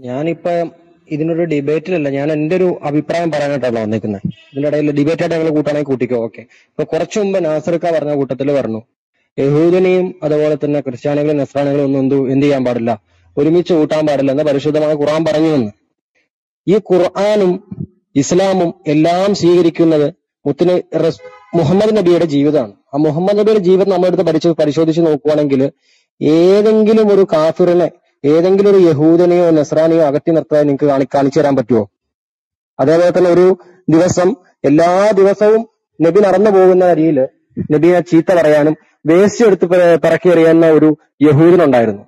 ഞാനിപ്പോ ഇതിനൊരു ഡിബേറ്റിലല്ല ഞാൻ എന്റെ ഒരു അഭിപ്രായം പറയാനായിട്ടാണ് വന്നിരിക്കുന്നത് ഇതിന്റെ ഇടയിൽ ഡിബേറ്റ് ആയിട്ട് ഞങ്ങൾ കൂട്ടാണെങ്കിൽ കൂട്ടിക്കോ ഓക്കെ ഇപ്പൊ കുറച്ചു മുമ്പ് നാസർക്ക പറഞ്ഞ കൂട്ടത്തിൽ പറഞ്ഞു യഹൂദനെയും അതുപോലെ തന്നെ ക്രിസ്ത്യാനികളും നസ്രാണികളും ഒന്നും എന്ത് എന്ത് ചെയ്യാൻ പാടില്ല ഒരുമിച്ച് കൂട്ടാൻ പാടില്ല എന്ന് പരിശുദ്ധമായ ഖുർആൻ പറഞ്ഞു എന്ന് ഈ ഖുർആാനും ഇസ്ലാമും എല്ലാം സ്വീകരിക്കുന്നത് മുത്തിന് റസ്- മുഹമ്മദ് നബിയുടെ ജീവിതമാണ് ആ മുഹമ്മദ് നബിയുടെ ജീവിതം നമ്മളെടുത്ത് പഠിച്ച് പരിശോധിച്ച് നോക്കുവാണെങ്കിൽ ഏതെങ്കിലും ഒരു കാഫിറിനെ ഏതെങ്കിലും ഒരു യഹൂദനെയോ നസ്രാനിയോ അകറ്റി നിർത്താൻ നിങ്ങൾക്ക് കാണി കാണിച്ചു തരാൻ പറ്റുമോ അതേപോലെ തന്നെ ഒരു ദിവസം എല്ലാ ദിവസവും നബി നടന്നു പോകുന്ന വരിയിൽ നബിയെ ചീത്ത പറയാനും വേസ്റ്റ് എടുത്ത് പെ- പിറക്കി എറിയുന്ന ഒരു യഹൂദനുണ്ടായിരുന്നു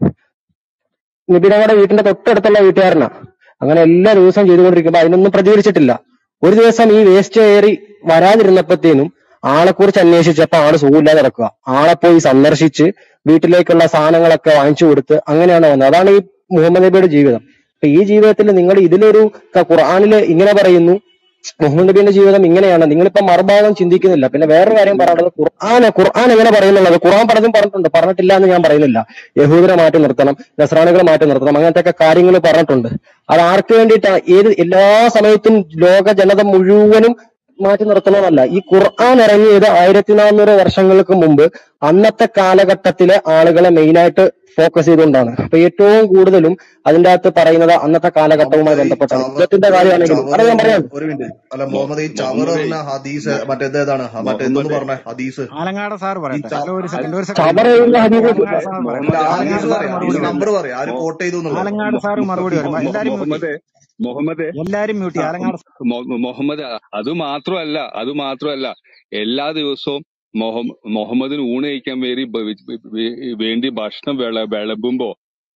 നബി ഞങ്ങളുടെ വീട്ടിന്റെ തൊട്ടടുത്തുള്ള വീട്ടുകാരനാ അങ്ങനെ എല്ലാ ദിവസവും ചെയ്തുകൊണ്ടിരിക്കുമ്പോ അതിനൊന്നും പ്രതികരിച്ചിട്ടില്ല ഒരു ദിവസം ഈ വേസ്റ്റ് ഏറി വരാതിരുന്നപ്പോഴത്തേനും ആളെക്കുറിച്ച് അന്വേഷിച്ചപ്പോ ആള് സുഖമില്ലാതെ കിടക്കുക ആളെ പോയി സന്ദർശിച്ച് വീട്ടിലേക്കുള്ള സാധനങ്ങളൊക്കെ വാങ്ങിച്ചു കൊടുത്ത് അങ്ങനെയാണ് വന്നത് അതാണ് ഈ മുഹമ്മദ് നബിയുടെ ജീവിതം അപ്പൊ ഈ ജീവിതത്തിൽ നിങ്ങൾ ഇതിലൊരു ക- ഖുർആനില് ഇങ്ങനെ പറയുന്നു മുഹമ്മദ് നബിയുടെ ജീവിതം ഇങ്ങനെയാണ് നിങ്ങളിപ്പോ മറുഭാഗം ചിന്തിക്കുന്നില്ല പിന്നെ വേറൊരു കാര്യം പറയാനുള്ളത് ഖുർആൻ ഖുർആൻ എങ്ങനെ പറയുന്നുള്ളത് ഖുർആൻ പലതും പറഞ്ഞിട്ടുണ്ട് പറഞ്ഞിട്ടില്ല എന്ന് ഞാൻ പറയുന്നില്ല യഹൂദരെ മാറ്റി നിർത്തണം നസ്രാണികളെ മാറ്റി നിർത്തണം അങ്ങനത്തെ ഒക്കെ കാര്യങ്ങൾ പറഞ്ഞിട്ടുണ്ട് അത് ആർക്ക് വേണ്ടിയിട്ടാണ് ഏത് എല്ലാ സമയത്തും ലോക ജനത മുഴുവനും മാറ്റി നിർത്തണമെന്നല്ല ഈ ഖുർആൻ ഇറങ്ങിയത് ആയിരത്തി നാനൂറ് വർഷങ്ങൾക്ക് മുമ്പ് അന്നത്തെ കാലഘട്ടത്തിലെ ആളുകളെ മെയിനായിട്ട് ഫോക്കസ് ചെയ്തുകൊണ്ടാണ് അപ്പൊ ഏറ്റവും കൂടുതലും അതിന്റെ അകത്ത് പറയുന്നത് അന്നത്തെ കാലഘട്ടവുമായി മുഹമ്മദ് ഈ ബന്ധപ്പെട്ടാണ് ചവർ യുദ്ധത്തിന്റെ ഈ കാര്യമാണെങ്കിലും ചവർ അത് ഞാൻ പറഞ്ഞ പറയാം ഒരു മിനിറ്റ് അല്ല മുഹമ്മദ് ഈ ചവർ മുഹമ്മദേ പറഞ്ഞ ഹദീസ് മൊ- മറ്റേത് ഏതാണ് ഹ- മറ്റേ എന്തെന്ന് മുഹമ്മദേ പറഞ്ഞ ഹദീസ് ആലങ്ങാട് സാർ ഈ പറയട്ടെ ച അല്ല ഒരു അല്ല സെക്കൻഡ് ഒരു സെക്കൻഡ് ചവർ എഴുതുന്ന ഹദീസ് ആലങ്ങാട് സാർ പറയട്ടെ അല്ല ആ മുഹമ്മദേ ഹദീസ് ആലങ്ങാട് സാർ പറയാം മറുപടി ഹദീസ് പറയും നമ്പർ പറയാം ആര് മൊ- കോട്ട് ചെയ്തു എന്നുള്ളത് ആലങ്ങാട് സാർ മറുപടി പറയും മൊ- എല്ലാരും മ്യൂട്ട് മുഹമ്മദേ മുഹമ്മദേ എല്ലാരും മ്യൂട്ട് ആ, ആലങ്ങാട് സാർ മൊ- മുഹമ്മദ് അത് മാത്രമല്ല അത് മാത്രമല്ല എല്ലാ ദിവസവും മൊഹ- മുഹമ്മദിന് ഊണ് കഴിക്കാൻ വേണ്ടി ബ- വെ- വെ- വേണ്ടി ഭക്ഷണം വിള വിളമ്പുമ്പോ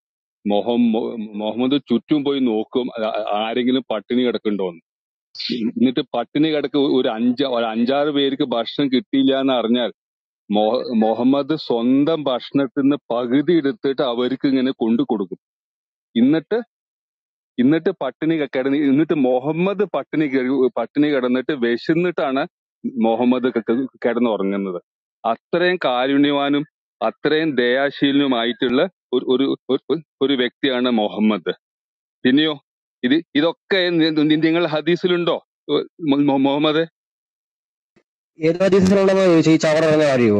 മൊഹമ്മ മുഹമ്മദ് ചുറ്റും പോയി നോക്കും ആ- ആരെങ്കിലും പട്ടിണി കിടക്കുന്നുണ്ടോന്ന് എന്നിട്ട് പട്ടിണി കിടക്ക് ഒരു അഞ്ച ഒരു അഞ്ചാറ് പേർക്ക് ഭക്ഷണം കിട്ടിയില്ല എന്ന് അറിഞ്ഞാൽ മൊഹ- മുഹമ്മദ് സ്വന്തം ഭക്ഷണത്തിൽ നിന്ന് പകുതി എടുത്തിട്ട് അവർക്ക് ഇങ്ങനെ കൊണ്ടു കൊടുക്കും എന്നിട്ട് എന്നിട്ട് പട്ടിണി ക- കിടന്ന് എന്നിട്ട് മുഹമ്മദ് പട്ടിണി കിട- പട്ടിണി കിടന്നിട്ട് വിശന്നിട്ടാണ് മുഹമ്മദ് ക- ക- കിടന്നുറങ്ങുന്നത് അത്രയും കാരുണ്യവാനും അത്രയും ദയാശീലനുമായിട്ടുള്ള ഒരു ഒരു ഒരു- ഒരു വ്യക്തിയാണ് മുഹമ്മദ് പിന്നെയോ ഇത് ഇതൊക്കെ നി- നി- നിങ്ങൾ ഹദീസിലുണ്ടോ ഉ- മു- മു- മുഹമ്മദ് ഏത് ഹദീസിലുള്ളതെന്ന് ചോദിച്ചാൽ ഈ ചവർ ഇറങ്ങുന്ന കാര്യമോ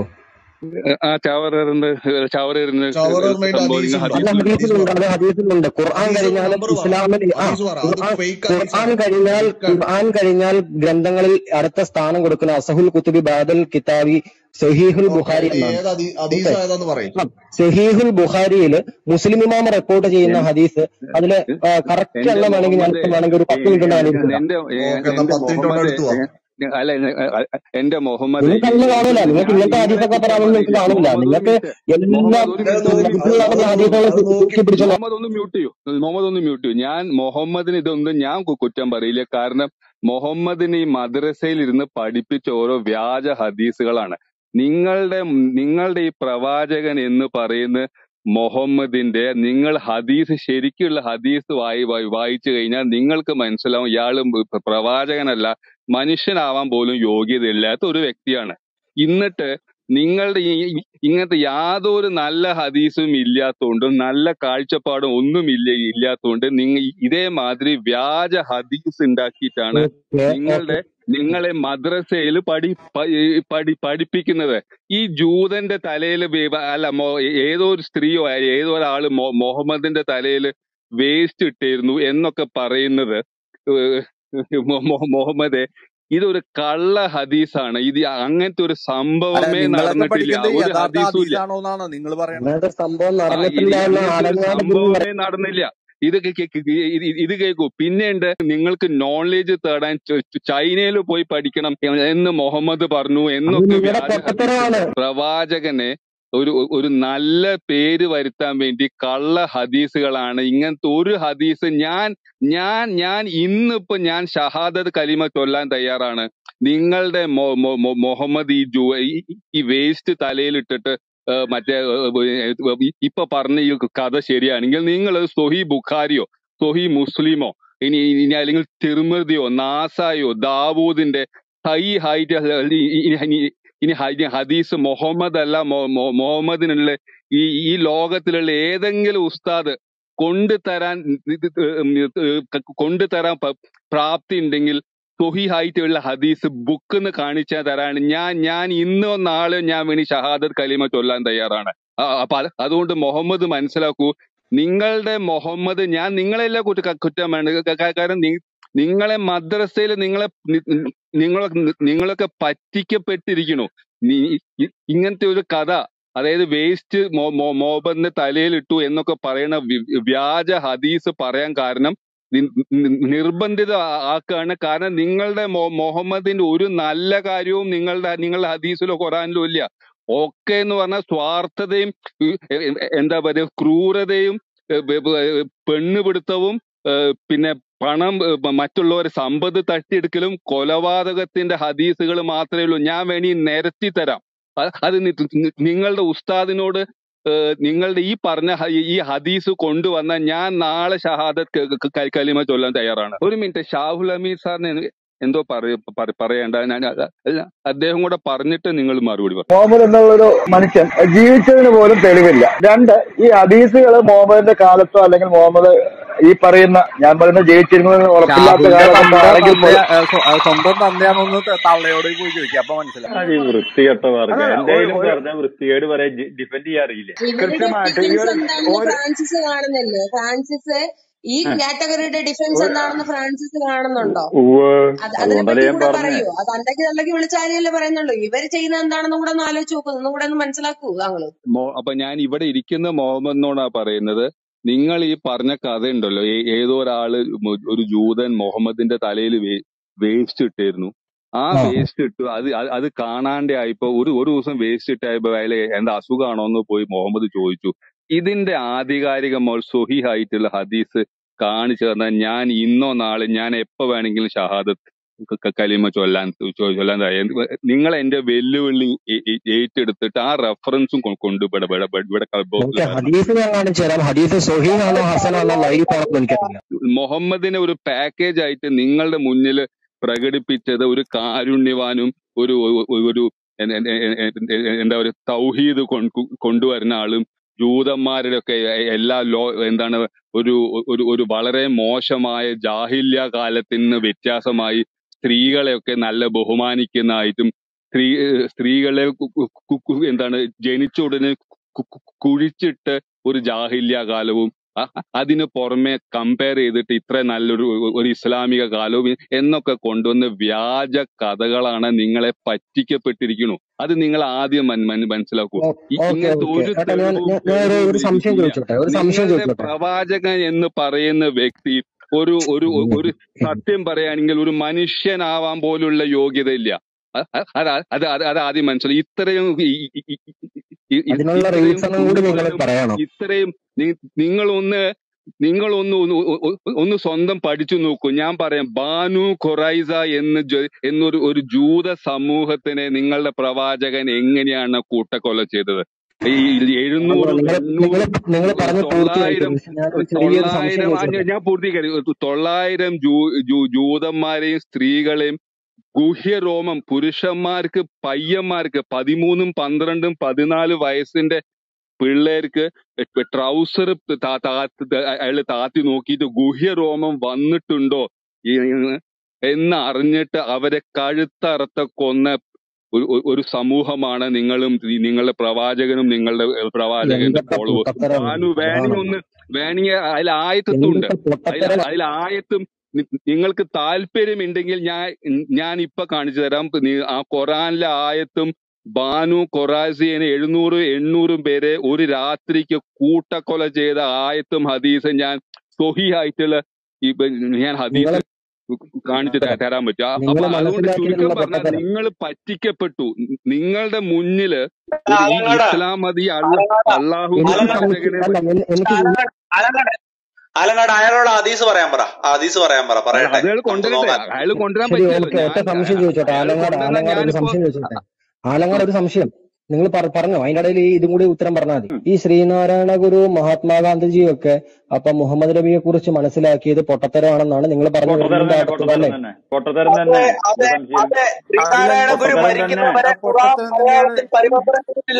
ആ ചവറേറിന്റെ ചവറേറിന് ചവർ പറഞ്ഞതിന്റെ സംഭവം ഹദീസ് നിങ്ങൾ ഉണ്ടോ അല്ല ഹദീസിലുണ്ടോ ഹദീസ് ഹദീസിലുണ്ട് പറ അത് ഹദീസിലുണ്ട് ഖുർആൻ ഹദീസ് കഴിഞ്ഞാൽ നമ്പർ പറ ഇസ്ലാമിൽ ആ ഹദീസ് പറ അത് ഖുർആൻ ഫേക്ക് ഖുർആൻ ഹദീസാണ് കഴിഞ്ഞാൽ ഫേക്ക് ആണ് ഖുർആൻ കഴിഞ്ഞാൽ ഗ്രന്ഥങ്ങളിൽ അടുത്ത സ്ഥാനം കൊടുക്കുന്ന അസഹുൽ കുത്തുബി ബാദൽ കിതാബി സഹീഹുൽ ഓക്കെ ബുഖാരി എന്നാണ് ഏത് ഹദീ- ഹദീസ് ഓക്കെ ഏതാന്ന് പറയും ആ, സഹീഹുൽ ബുഖാരിയിൽ മുസ്ലിം ഇമാം റിപ്പോർട്ട് ചെയ്യുന്ന എൻ- ഹദീസ് അതില് കറക്റ്റ് എന്റെ എണ്ണം വേണമെങ്കിൽ ഞാൻ മുഹമ്മദേ ഇപ്പം വേണമെങ്കിൽ ഒരു പത്ത് മിനിറ്റ് കൊണ്ട് എന്റെ കാണിച്ചു തരാം എന്റെ ഓക്കെ എന്നാ എന്റെ പത്ത് മിനിറ്റ് കൊണ്ട് മുഹമ്മദേ എടുത്തു വാ ഏ, അല്ല എ- എന്റെ മുഹമ്മദേ നിങ്ങൾക്ക് അന്ന് കാണൂല ഇത് നിങ്ങൾക്ക് ഞാൻ ഇങ്ങനത്തെ നിങ്ങളെ ഹദീസൊക്കെ കുറ്റം പറയാനൊന്നും നിങ്ങൾക്ക് പറയില്ല കാണൂല മുഹമ്മദ് ഒരു നിങ്ങൾക്ക് മിനിറ്റ് എല്ലാ മുഹമ്മദ് ഒരു അത് മിനിറ്റ് ഒരു നോക്കി മിനിറ്റ് ഇതിൽ അത് നടന്ന അത് ഹദീസുകൾ അത് നോക്കി പിടിച്ചോളാം മുഹമ്മദ് ഒന്ന് മ്യൂട്ട് ചെയ്യൂ മുഹമ്മദ് ഒന്ന് മ്യൂട്ട് ചെയ്യൂ ഞാൻ മുഹമ്മദിന് ഇതൊന്നും ഞാൻ കു- കുറ്റം പറയില്ല കാരണം മുഹമ്മദിന് ഈ മദ്രസയിൽ ഇരുന്ന് പഠിപ്പിച്ച ഓരോ വ്യാജ ഹദീസുകളാണ് നിങ്ങളുടെ നിങ്ങളുടെ ഈ പ്രവാചകൻ എന്ന് പറയുന്ന മുഹമ്മദിന്റെ നിങ്ങൾ ഹദീസ് ശരിക്കുള്ള ഹദീസ് വായി വായി- വായിച്ചു കഴിഞ്ഞാൽ നിങ്ങൾക്ക് മനസ്സിലാവും ഇയാള് പ്ര- പ്രവാചകനല്ല മനുഷ്യനാവാൻ പോലും യോഗ്യതയില്ലാത്ത ഒരു വ്യക്തിയാണ് എന്നിട്ട് നിങ്ങളുടെ ഈ ഈ- ഇങ്ങനത്തെ യാതൊരു നല്ല ഹദീസും ഇല്ലാത്തതുകൊണ്ടും നല്ല കാഴ്ചപ്പാടും ഒന്നും ഇല്ല ഇല്ലാത്തതുകൊണ്ട് നിങ്ങൾ ഇതേമാതിരി വ്യാജ ഹദീസ് ഉണ്ടാക്കിയിട്ടാണ് ഓക്കെ ഓക്കെ നിങ്ങളുടെ നിങ്ങളെ മദ്രസയിൽ പഠി പ- ഈ പഠി പഠിപ്പിക്കുന്നത് ഈ ജൂതന്റെ തലയിൽ അല്ല മൊ- ഏതോ ഒരു സ്ത്രീയോ ഏതോ ഒരാള് മൊ- മുഹമ്മദിന്റെ തലയിൽ വേസ്റ്റ് ഇട്ടിരുന്നു എന്നൊക്കെ പറയുന്നത് ഏഹ് മൊ- മൊ- മുഹമ്മദെ ഇതൊരു കള്ള ഹദീസാണ് ഇത് അങ്ങനത്തെ ഒരു അല്ല സംഭവമേ നിങ്ങളൊക്കെ നടന്നിട്ടില്ല പഠിക്കുന്നത് ഒരു യഥാർത്ഥ ഹദീസും ഇല്ല ഹദീസാണോ എന്നാണ് നിങ്ങൾ പറയണത് അങ്ങനത്തെ സംഭവം ആ ഇത് നടന്നിട്ടില്ല എന്ന് അങ്ങനത്തെ ഒരു ആലങ്ങാട് ഗുരു സംഭവമേ നടന്നില്ല ഇത് കേ- കേ- കേ- ഇത് ഇത് കേൾക്കൂ പിന്നെയുണ്ട് നിങ്ങൾക്ക് നോളേജ് തേടാൻ ചൈനയിൽ പോയി പഠിക്കണം എന്ന് മുഹമ്മദ് പറഞ്ഞു അത് എന്നൊക്കെ നിങ്ങളുടെ വ്യാജ ഹദീസ് പൊട്ടത്തരമാണ് പ്രവാചകനെ ഒരു ഒരു നല്ല പേര് വരുത്താൻ വേണ്ടി കള്ള ഹദീസുകളാണ് ഇങ്ങനത്തെ ഒരു ഹദീസ് ഞാൻ ഞാൻ ഞാൻ ഇന്നിപ്പോ ഞാൻ ഷഹാദത്ത് കലിമ ചൊല്ലാൻ തയ്യാറാണ് നിങ്ങളുടെ മൊ- മൊ- മൊ- മുഹമ്മദ് ഈ ജു ഈ ഈ വേസ്റ്റ് തലയിലിട്ടിട്ട് ഏഹ് മറ്റേ ഏഹ് ഈ- ഇപ്പൊ പറഞ്ഞ ഈ കഥ ശരിയാണെങ്കിൽ നിങ്ങൾ സൊഹി ബുഖാരിയോ സൊഹി മുസ്ലിമോ ഇനി ഇനി അല്ലെങ്കിൽ തിരുമൃതിയോ നാസായോ ദാവൂദിന്റെ ഹൈ ഹൈറ്റ് ഇനി ഇനി ഹദി- ഹദീസ് മുഹമ്മദ് അല്ല മൊ- മൊ- മുഹമ്മദിനുള്ള ഈ ഈ ലോകത്തിലുള്ള ഏതെങ്കിലും ഉസ്താദ് കൊണ്ടുതരാൻ ഇത് ഉം ഇത് കൊണ്ടുതരാൻ പ- പ്രാപ്തി ഉണ്ടെങ്കിൽ സ്വഹിഹായിട്ടുള്ള ഹദീസ് ബുക്ക് എന്ന് കാണിച്ചാൽ തരാണ് ഞാൻ ഞാൻ ഇന്നോ നാളെയോ ഞാൻ വേണ്ടി ഷഹാദത്ത് കലിമ ചൊല്ലാൻ തയ്യാറാണ് ആ, അപ്പൊ അത് അതുകൊണ്ട് മുഹമ്മദ് മനസ്സിലാക്കൂ നിങ്ങളുടെ മുഹമ്മദ് ഞാൻ നിങ്ങളെല്ലാം കുറ്റ കുറ്റം വേണ്ട ക- ക- കാരണം നി- നിങ്ങളെ മദ്രസയിൽ നിങ്ങളെ നി- നി- നിങ്ങളൊക്കെ നിങ്ങളൊക്കെ പറ്റിക്കപ്പെട്ടിരിക്കണു നീ ഇ- ഇങ്ങനത്തെ ഒരു കഥ അതായത് വേസ്റ്റ് മോബന്റെ തലയിലിട്ടു എന്നൊക്കെ പറയുന്ന വി- വ്യാജ ഹദീസ് പറയാൻ കാരണം നി- നി- നിർബന്ധിത ആ- ആക്കാണ് കാരണം നിങ്ങളുടെ മൊ- മുഹമ്മദിന്റെ ഒരു നല്ല കാര്യവും നിങ്ങളുടെ നിങ്ങളുടെ ഹദീസിലോ ഖുറാനിലോ ഇല്ല ഒക്കെ എന്ന് പറഞ്ഞാൽ സ്വാർത്ഥതയും ഉം, എ- എ- എന്താ പറയുക ക്രൂരതയും എ, ബ- ബ- പെണ്ണുപിടുത്തവും ഏ, പിന്നെ പണം ഏ, മ- മറ്റുള്ളവരെ സമ്പത്ത് തട്ടിയെടുക്കലും കൊലപാതകത്തിന്റെ ഹദീസുകൾ മാത്രമേ ഉള്ളൂ ഞാൻ വേണി നിരത്തി തരാം അ- അത് നി- നി- നിങ്ങളുടെ ഉസ്താദിനോട് ഏഹ് നിങ്ങളുടെ ഈ പറഞ്ഞ ഹ- ഈ ഹദീസ് കൊണ്ടുവന്ന ഞാൻ നാളെ ഷഹാദത്ത് ക- ക- ക- കലിമ ചൊല്ലാൻ തയ്യാറാണ് ഒരു മിനിറ്റ് ഷാഹുൽ അമീർ സാറിന് എനി- എന്തോ പറയ പറ- പറയണ്ട ഞാൻ അ- അല്ല, അദ്ദേഹം കൂടെ പറഞ്ഞിട്ട് നിങ്ങൾ മറുപടി പറ മുഹമ്മദ് എന്നുള്ളൊരു മനുഷ്യൻ ജീവിച്ചതിന് പോലും തെളിവില്ല രണ്ട് ഈ ഹദീസുകൾ മുഹമ്മദിന്റെ കാലത്തോ അല്ലെങ്കിൽ മുഹമ്മദ് ഈ പറയുന്ന ഞാൻ പറയുന്ന ജീവിച്ചിരുന്നതിന് ഉറപ്പില്ലാത്ത ഷാഹുലിന്റെ തന്ത കാലഘട്ടമാണെങ്കിൽ തന്ത പോലും ഏ, സ്വ- ഏ, സ്വന്തം തന്തയാണെന്ന് ത- തള്ളയോട് പോയി ചോദിക്കുക അപ്പൊ മനസ്സിലാവും അത് ഈ വൃത്തികെട്ട വർഗം അല്ല ഒരു എന്തായാലും ഒരു പറഞ്ഞ വൃത്തികേട് പറയാൻ ഡിഫെൻഡ് ചെയ്യാൻ അറിയില്ല ഇവരുടെ കൃത്യമായിട്ട് ഈ ഡിഫൻസ് ഒരു എന്താണെന്ന് ഒരു ഫ്രാൻസിസ് കാണുന്നില്ലേ ഫ്രാൻസിസ് ഈ ആ. കാറ്റഗറിയുടെ ഡിഫൻസ് ഒരു എന്താണെന്ന് ഫ്രാൻസിസ് കാണുന്നുണ്ടോ ഉവ്വ് അത് അതിനെ അതുകൊണ്ടല്ലേ പറ്റി ഞാൻ കൂടെ പറഞ്ഞേ പറയൂ അത് അണ്ടയ്ക്ക് തള്ളക്ക് വിളിച്ചാരിയല്ലേ പറയുന്നുള്ളൂ ഇവര് ചെയ്യുന്നത് എന്താണെന്നും കൂടെ ഒന്ന് ആലോചിച്ച് നോക്കൂ ഒന്നും കൂടെ ഒന്ന് മനസ്സിലാക്കൂ താങ്കള് മോ- അപ്പൊ ഞാൻ ഇവിടെ ഇരിക്കുന്ന മുഹമ്മദിനോടാ പറയുന്നത് നിങ്ങൾ ഈ പറഞ്ഞ കഥ ഉണ്ടല്ലോ ഏ- ഏതോ ഒരാള് മു- ഒരു ജൂതൻ മുഹമ്മദിന്റെ തലയിൽ വേസ്റ്റ് ഇട്ടിരുന്നു ആ ആ വേസ്റ്റ് ഇട്ടു അത് അത് അത് കാണാണ്ട് ആയപ്പോ ഒരു ഒരു ദിവസം വേസ്റ്റ് ഇട്ടായപ്പോ അയാളെ എന്താ അസുഖമാണോ എന്ന് പോയി മുഹമ്മദ് ചോദിച്ചു ഇതിന്റെ ആധികാരികമായ സ്വഹിഹായിട്ടുള്ള ഹദീസ് കാണിച്ചു തന്നാൽ ഞാൻ ഇന്നോ നാളെ ഞാൻ എപ്പോ വേണമെങ്കിലും ഷഹാദത്ത് ക- ക- കലിമ ചൊല്ലാൻ ചൊ- ചൊല്ലാൻ തയ്യാ- നിങ്ങൾ എന്റെ വെല്ലുവിളി ഏ- ഏ- ഏറ്റെടുത്തിട്ട് ആ റെഫറൻസും കൊണ്ട് ഇവിടെ ഇവിടെ ഇവിടെ ഇവിടെ ബോക്സിൽ എനിക്ക് വരണം ഹദീസ് ഞാൻ കാണിച്ചു തരാം ഹദീസ് സൊഹീഹാണോ ഹസനാണോ ലൈഫാണോ എന്ന് എനിക്കറിയില്ല മുഹമ്മദിനെ ഒരു പാക്കേജ് ആയിട്ട് നിങ്ങളുടെ മുന്നിൽ പ്രകടിപ്പിച്ചത് ഒരു കാരുണ്യവാനും ഒരു ഒരു ഒരു എ- എ- എ- എ- എ- എന്താ ഒരു തൗഹീദ് കൊ- കൊണ്ടുവരുന്ന ആളും ജൂതന്മാരുടെ ഒക്കെ എല്ലാ ലോ എന്താണ് ഒരു ഒരു ഒരു വളരെ മോശമായ ജാഹില്യ കാലത്തിന് വ്യത്യാസമായി സ്ത്രീകളെയൊക്കെ നല്ല ബഹുമാനിക്കുന്നതായിട്ടും സ്ത്രീ സ്ത്രീകളെ കു- കു- കു- കു- എന്താണ് ജനിച്ച ഉടനെ കു- കു- കുഴിച്ചിട്ട് ഒരു ജാഹില്യ കാലവും അ- അതിന് പുറമെ കമ്പയർ ചെയ്തിട്ട് ഇത്ര നല്ലൊരു ഒരു ഇസ്ലാമിക കാലവും എന്നൊക്കെ കൊണ്ടുവന്ന് വ്യാജ കഥകളാണ് നിങ്ങളെ പറ്റിക്കപ്പെട്ടിരിക്കുന്നു അത് നിങ്ങൾ ആദ്യം മൻ- മൻ- മനസ്സിലാക്കൂ ഓ- ഇ- ഓക്കെ ഇങ്ങനത്തെ ഓക്കെ ഒരു ഏട്ടാ ഞാൻ തെളിവും ഞാൻ ഞാൻ ഒരു തെളിവും ഒരു സംശയം എനിക്കില്ല ചോദിച്ചോട്ടെ ഒരു സംശയം നിങ്ങളുടെ ചോദിച്ചോട്ടെ പ്രവാചകൻ എന്ന് പറയുന്ന വ്യക്തി ഒരു ഒരു ഒരു സത്യം പറയുകയാണെങ്കിൽ ഒരു മനുഷ്യനാവാൻ പോലുള്ള യോഗ്യത ഇല്ല അ- അ- അത് അത് അത് അത് ആദ്യം മനസ്സിലായി ഇത്രയും ഈ- ഈ- ഈ- ഈ- ഈ- ഈ- അതിനുള്ള ഇത്രയും റീസണും കൂടി നിങ്ങൾ കുടുംബത്തിലും പറയണം ഇത്രയും നി- നിങ്ങളൊന്ന് നിങ്ങളൊന്ന് ഒന്ന് ഒ- ഒ- ഒന്ന് സ്വന്തം പഠിച്ചു നോക്കൂ ഞാൻ പറയാം ബാനു ഖൊറൈസ എന്ന് ജ- എന്നൊരു ഒരു ജൂത സമൂഹത്തിനെ നിങ്ങളുടെ പ്രവാചകൻ എങ്ങനെയാണ് കൂട്ടക്കൊല ചെയ്തത് ഈ അല്ല എഴുന്നൂറും നിങ്ങൾ നിങ്ങൾ എണ്ണൂറും നിങ്ങൾ പറഞ്ഞ് തൊള്ളായിരം പൂർത്തിയായിക്കോട്ടെ പക്ഷെ ഞാനൊരു ചെറിയൊരു സംശയം തൊള്ളായിരം ആ, ഞാൻ ചോദിച്ചോട്ടെ ഞാൻ പൂർത്തീകരിക്കും തൊള്ളായിരം ജൂ ജൂ- ജൂതന്മാരെയും സ്ത്രീകളെയും ഗുഹ്യരോമം പുരുഷന്മാർക്ക് പയ്യന്മാർക്ക് പതിമൂന്നും പന്ത്രണ്ടും പതിനാല് വയസ്സിന്റെ പിള്ളേർക്ക് ട്രൗസർ അയാള് താത്തി നോക്കിയിട്ട് ഗുഹ്യരോമം വന്നിട്ടുണ്ടോ ഈ- എന്ന് അറിഞ്ഞിട്ട് അവരെ കഴുത്തറത്ത കൊന്ന ഒരു ഒരു- ഒരു സമൂഹമാണ് നിങ്ങളും ഈ നിങ്ങളുടെ പ്രവാചകനും നിങ്ങളുടെ പ്രവാചകന്റെ എന്തൊക്കെ ഫോളോവേഴ്സും പൊട്ടത്തരാണ് ബാനു വേണമെങ്കിൽ ഒന്ന് വേണമെങ്കിൽ അതിൽ ആയത്തത്തുണ്ട് എന്തൊക്കെ അതിൽ പൊട്ടത്തരം അതിൽ ആയത്തും നി- നിങ്ങൾക്ക് താല്പര്യമുണ്ടെങ്കിൽ ഞാൻ ഞാൻ ഇപ്പൊ കാണിച്ചു തരാം നി- ആ ഖുറാനിലെ ആയത്തും ബാനു കൊറാസിയനെ എഴുന്നൂറ് എണ്ണൂറും പേരെ ഒരു രാത്രിക്ക് കൂട്ടക്കൊല ചെയ്ത ആയത്തും ഹദീസും ഞാൻ സ്വഹിയായിട്ടുള്ള ഈ ബ- ഞാൻ ഹദീസ് നിങ്ങളെ കാണിച്ചു ത- തരാൻ പറ്റും ആ- നിങ്ങൾ അപ്പൊ അതുകൊണ്ട് ചുരുക്കം മനസ്സിലാക്കിയതിനുള്ള പറഞ്ഞാൽ പൊട്ടത്തരം നിങ്ങൾ പറ്റിക്കപ്പെട്ടു നിങ്ങളുടെ മുന്നില് ഒരു ഈ അലങ്ങാട് ഇസ്ലാം മതി അള്ള അലങ്ങാട് അള്ളാഹു എനിക്ക് അലങ്ങാട് പ്രവാചകനെ സംശയം അല്ല എൻ- എനിക്ക് അലങ്ങാട് അലങ്ങാട് അലങ്ങാട് അയാളോട് ഹദീസ് പറയാൻ പറ ഹദീസ് പറയാൻ പറ അയാൾ പറയട്ടെ അയാൾ നമുക്ക് കൊണ്ടുവരട്ടെ നോക്കാം അയാൾ കൊണ്ടുവരാൻ ശരി പറ്റില്ലല്ലോ ഓക്കെ ഒറ്റ ഞാൻ സംശയം ചോദിച്ചോട്ടെ അയാൾ ആലങ്ങാട് കൊണ്ടുവന്നാൽ ആലങ്ങാട് ഒരു ഞാനിപ്പോ സംശയം ചോദിച്ചോട്ടെ ആലങ്ങാട് ഒരു സംശയം നിങ്ങൾ പറഞ്ഞോ അതിന്റെ ഇടയിൽ ഇതും കൂടി ഉത്തരം പറഞ്ഞാൽ മതി ഈ ശ്രീനാരായണ ഗുരു മഹാത്മാഗാന്ധിജിയും ഒക്കെ അപ്പൊ മുഹമ്മദ് നബിയെ കുറിച്ച് മനസ്സിലാക്കിയത് പൊട്ടത്തരമാണെന്നാണ് നിങ്ങൾ പറഞ്ഞു പൊട്ടത്തരം വരുന്നതിന്റെ തന്നെ അർത്ഥം പൊട്ടത്തരം അല്ലേ തന്നെ പൊട്ടത്തരം അതെ തന്നെ എന്താ അതെ സംശയം അതെ അല്ലല്ല ശ്രീനാരായണ ഗുരു പൊട്ടത്തരം തന്നെ മരിക്കുന്നവരെ ആ ഖുറാൻ പൊട്ടത്തരം തന്നെയാണ് മലയാളത്തിൽ പരിവർത്തനം ചെയ്തിട്ടില്ല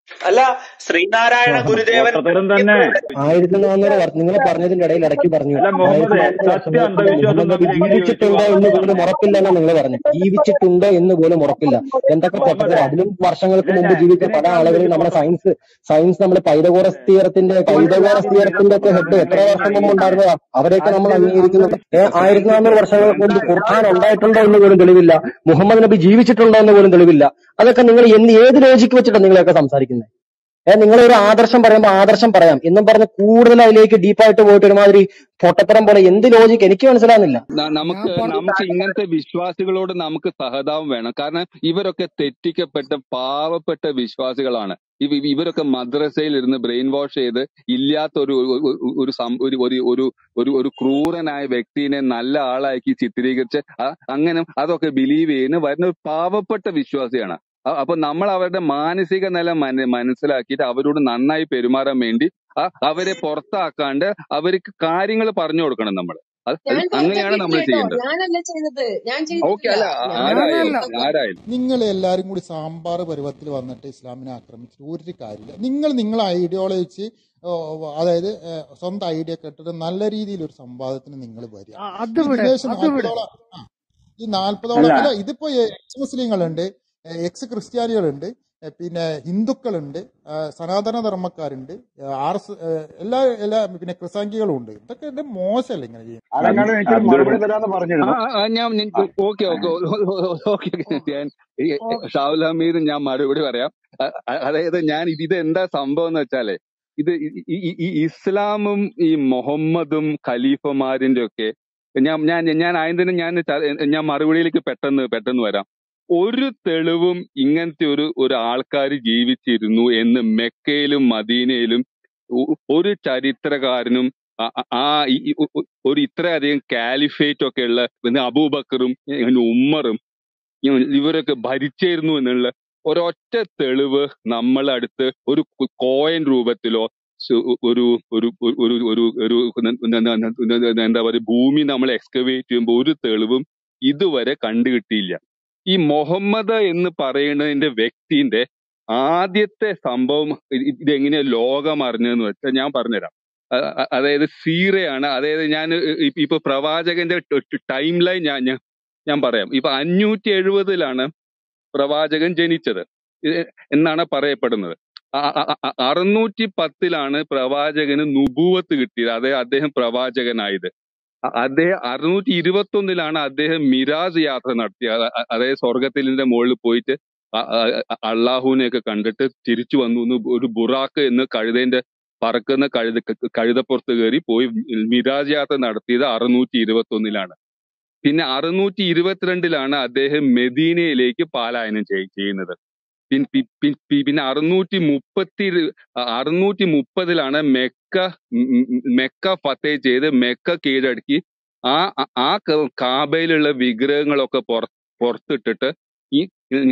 അല്ല ശ്രീനാരായണ ഗുരുദേവൻ പൊട്ടത്തരം തന്നെ ആയിരത്തി നാനൂറ് വർഷം നിങ്ങൾ പറഞ്ഞതിന്റെ ഇടയിൽ ഇടയ്ക്ക് പറഞ്ഞു അല്ല ആയിരത്തി മുഹമ്മദ് നാനൂറ് സത്യ വർഷങ്ങൾക്ക് മുമ്പ് അന്ധവിശ്വാസം മുഹമ്മദ് തമ്മിൽ ചോദിച്ചു ജീവിച്ചിട്ടുണ്ടോ എന്ന് പോലും ഉറപ്പില്ല എന്നാ നിങ്ങൾ പറഞ്ഞു ജീവിച്ചിട്ടുണ്ടോ എന്ന് പോലും ഉറപ്പില്ല എന്തൊക്കെ മുഹമ്മദ് പൊട്ടത്തരം അതിലും വർഷങ്ങൾക്ക് ഇതിനെ മുമ്പ് ജീവിച്ച ഇതിനെ പല ഞാൻ ആളുകളും വിളിച്ചിട്ട് നമ്മുടെ പൊട്ട സയൻസ് സയൻസ് നമ്മുടെ പൈതകോറസ് തിയറത്തിന്റെ പൈതകോറസ് തിയറത്തിന്റെ ഒക്കെ ഹെഡ് എത്ര വർഷം മുമ്പ് ഉണ്ടായിരുന്നതാ അവരെയൊക്കെ നമ്മൾ അംഗീകരിക്കുന്നുണ്ട് ഏ ആയിരത്തി നാനൂറ് വർഷങ്ങൾക്ക് മുമ്പ് ഖുർആൻ ഉണ്ടായിട്ടുണ്ടോ എന്ന് പോലും തെളിവില്ല മുഹമ്മദ് നബി ജീവിച്ചിട്ടുണ്ടോ എന്ന് പോലും തെളിവില്ല അതൊക്കെ നിങ്ങൾ എന്ത് ഏത് ലോജിക്ക് വെച്ചിട്ടാണ് നിങ്ങളൊക്കെ സംസാരിക്കുന്നത് ഏ നിങ്ങൾ ഒരു ആദർശം പറയുമ്പോൾ ആദർശം പറയാം എന്നും പറഞ്ഞ് കൂടുതൽ അതിലേക്ക് ഡീപ്പായിട്ട് പോയിട്ട് ഒരുമാതിരി പൊട്ടത്തരം പോലെ എന്ത് ലോജിക്ക് എനിക്ക് മനസ്സിലാകുന്നില്ല ന- നമുക്ക് നമുക്ക് ഇങ്ങനത്തെ വിശ്വാസികളോട് നമുക്ക് സഹതാപം വേണം കാരണം ഇവരൊക്കെ തെറ്റിക്കപ്പെട്ട പാവപ്പെട്ട വിശ്വാസികളാണ് ഇവ ഇവ- ഇവരൊക്കെ മദ്രസയിൽ ഇരുന്ന് ബ്രെയിൻ വാഷ് ചെയ്ത് ഇല്ലാത്ത ഒരു ഒരു ഒരു ഒരു സം- ഒരു ഒരു ഒരു ഒരു ഒരു ക്രൂരനായ വ്യക്തിനെ നല്ല ആളാക്കി ചിത്രീകരിച്ച് അ- അങ്ങനെ അതൊക്കെ ബിലീവ് ചെയ്യുന്ന വരുന്ന ഒരു പാവപ്പെട്ട വിശ്വാസിയാണ് അ- അപ്പൊ നമ്മൾ അവരുടെ മാനസിക നില മന- മനസ്സിലാക്കിയിട്ട് അവരോട് നന്നായി പെരുമാറാൻ വേണ്ടി അ- അവരെ പുറത്താക്കാണ്ട് അവർക്ക് കാര്യങ്ങൾ പറഞ്ഞു കൊടുക്കണം നമ്മൾ അത് അത് ഞാൻ അങ്ങനെയാണ് നമ്മൾ പുറത്താക്കിയിട്ടില്ല കേട്ടോ ചെയ്യേണ്ടത് ഞാനല്ല ചെയ്തത് ഞാൻ ഓക്കെ ചെയ്തിട്ടില്ല അല്ല ആ- ഞാൻ ആരായാലും ഞാനല്ല ആരായാലും നിങ്ങൾ എല്ലാവരും കൂടി സാമ്പാർ പരുവത്തിൽ വന്നിട്ട് ഇസ്ലാമിനെ ആക്രമിച്ചിട്ട് ഒരു കാര്യമില്ല നിങ്ങൾ നിങ്ങളെ ഐഡിയോളജി വെച്ച് ഓ, അതായത് ഏഹ്, സ്വന്തം ഐഡിയ കെട്ടിട്ട് നല്ല രീതിയിൽ ഒരു സംവാദത്തിന് നിങ്ങൾ വരിക ആ, ഈ അത് വിട് വിദേശ അത് വിട് നാൽപ്പതോളം ആ, ഈ നാൽപ്പതോളം അല്ല അല്ല ഇതിപ്പോ എക്സ് മുസ്ലിങ്ങളുണ്ട് ഏഹ്, എക്സ് ക്രിസ്ത്യാനികളുണ്ട് ഏഹ്, പിന്നെ ഹിന്ദുക്കളുണ്ട് ഏഹ്, സനാതന ധർമ്മക്കാരുണ്ട് ഏഹ്, ആർ എസ് ഏഹ്, എല്ലാ എല്ലാ പിന്നെ ക്രിസാങ്കികളും ഉണ്ട് ഇതൊക്കെ എന്റെ മോശമല്ലേ ഇങ്ങനെ ചെയ്യുന്നത് അത് അലങ്ങാട് എനിക്കൊരു അതൊരു മറുപടി തരാന്ന് ആ പറഞ്ഞിരുന്നു ആ, ആ, ഞാൻ ആ, ഓക്കെ ഓക്കെ ഓക്കെ ഞാൻ ഈ ഷാവുൽ ഹമീദ് ഞാൻ മറുപടി പറയാം അ- അ- അതായത് ഞാൻ ഇത് ഇത് എന്താ സംഭവം എന്ന് വെച്ചാലേ ഇത് ഈ ഈ- ഈ ഇസ്ലാമും ഈ മുഹമ്മദും ഖലീഫമാരിന്റെ ഒക്കെ ഞാൻ ഞാൻ ഞാൻ ആയതിന് ഞാൻ ച- ഞാൻ മറുപടിയിലേക്ക് പെട്ടെന്ന് പെട്ടെന്ന് വരാം ഒരു തെളിവും ഇങ്ങനത്തെ ഒരു ഒരു ആൾക്കാർ ജീവിച്ചിരുന്നു എന്ന് മെക്കയിലും മദീനയിലും ഒ- ഒരു ചരിത്രകാരനും ആ ആ- ആ ഈ- ഈ ഒ- ഒ- ഒരു ഇത്രയധികം കാലിഫേറ്റ് ഒക്കെ ഉള്ള പിന്നെ അബൂബക്കറും പിന്നെ ഉമ്മറും ഇവ- ഇവരൊക്കെ ഭരിച്ചിരുന്നു എന്നുള്ള ഒരൊറ്റ തെളിവ് നമ്മളെ അടുത്ത് ഒരു കോയിൻ രൂപത്തിലോ സു- ഒരു ഒരു ഒരു ഒരു ഒരു ഒരു എന്താ പറയുക ഭൂമി നമ്മൾ എക്സ്കവേറ്റ് ചെയ്യുമ്പോൾ ഒരു തെളിവും ഇതുവരെ കണ്ടുകിട്ടിയില്ല ഈ മുഹമ്മദ് എന്ന് പറയുന്നതിന്റെ വ്യക്തിന്റെ ആദ്യത്തെ സംഭവം ഇത് ഇതെങ്ങനെയാ ലോകം അറിഞ്ഞതെന്ന് വെച്ചാൽ ഞാൻ പറഞ്ഞുതരാം അ- അ- അതായത് സീറയാണ് അതായത് ഞാൻ ഇ- ഇപ്പൊ പ്രവാചകന്റെ ടൈം ലൈൻ ഞാൻ ഞാൻ ഞാൻ പറയാം ഇപ്പൊ അഞ്ഞൂറ്റി എഴുപതിലാണ് പ്രവാചകൻ ജനിച്ചത് ഇത് എന്നാണ് പറയപ്പെടുന്നത് അ- അ- അ- അറുന്നൂറ്റി പത്തിലാണ് പ്രവാചകന് നുബൂവത്ത് കിട്ടിയത് അതായത് അദ്ദേഹം പ്രവാചകനായത് അ- അദ്ദേഹം അറുന്നൂറ്റി ഇരുപത്തി ഒന്നിലാണ് അദ്ദേഹം മിരാജ് യാത്ര നടത്തിയത് അ- അ- അതായത് സ്വർഗത്തിന്റെ മുകളിൽ പോയിട്ട് അ- അ- അ- അള്ളാഹുവിനെയൊക്കെ കണ്ടിട്ട് തിരിച്ചു വന്നു എന്ന് ഒരു ബുറാക്ക് എന്ന് കഴുതേന്റെ പറക്കുന്ന കഴുത കഴുതപ്പുറത്ത് കയറി പോയി മിരാജ് യാത്ര നടത്തിയത് അറുന്നൂറ്റി ഇരുപത്തി ഒന്നിലാണ് പിന്നെ അറുന്നൂറ്റി ഇരുപത്തിരണ്ടിലാണ് അദ്ദേഹം മെദീനയിലേക്ക് പാലായനം ചെയ്- ചെയ്യുന്നത് പിൻ- പി- പി- പി- പിന്നെ അറുന്നൂറ്റി മുപ്പത്തി അറുന്നൂറ്റി മുപ്പതിലാണ് മെക്ക ഉം ഉം ഉം മെക്ക ഫത്തേ ചെയ്ത് മെക്ക കീഴടക്കി ആ ആ- ആ ക- കാബയിലുള്ള വിഗ്രഹങ്ങളൊക്കെ പുറ പുറത്തിട്ടിട്ട് ഈ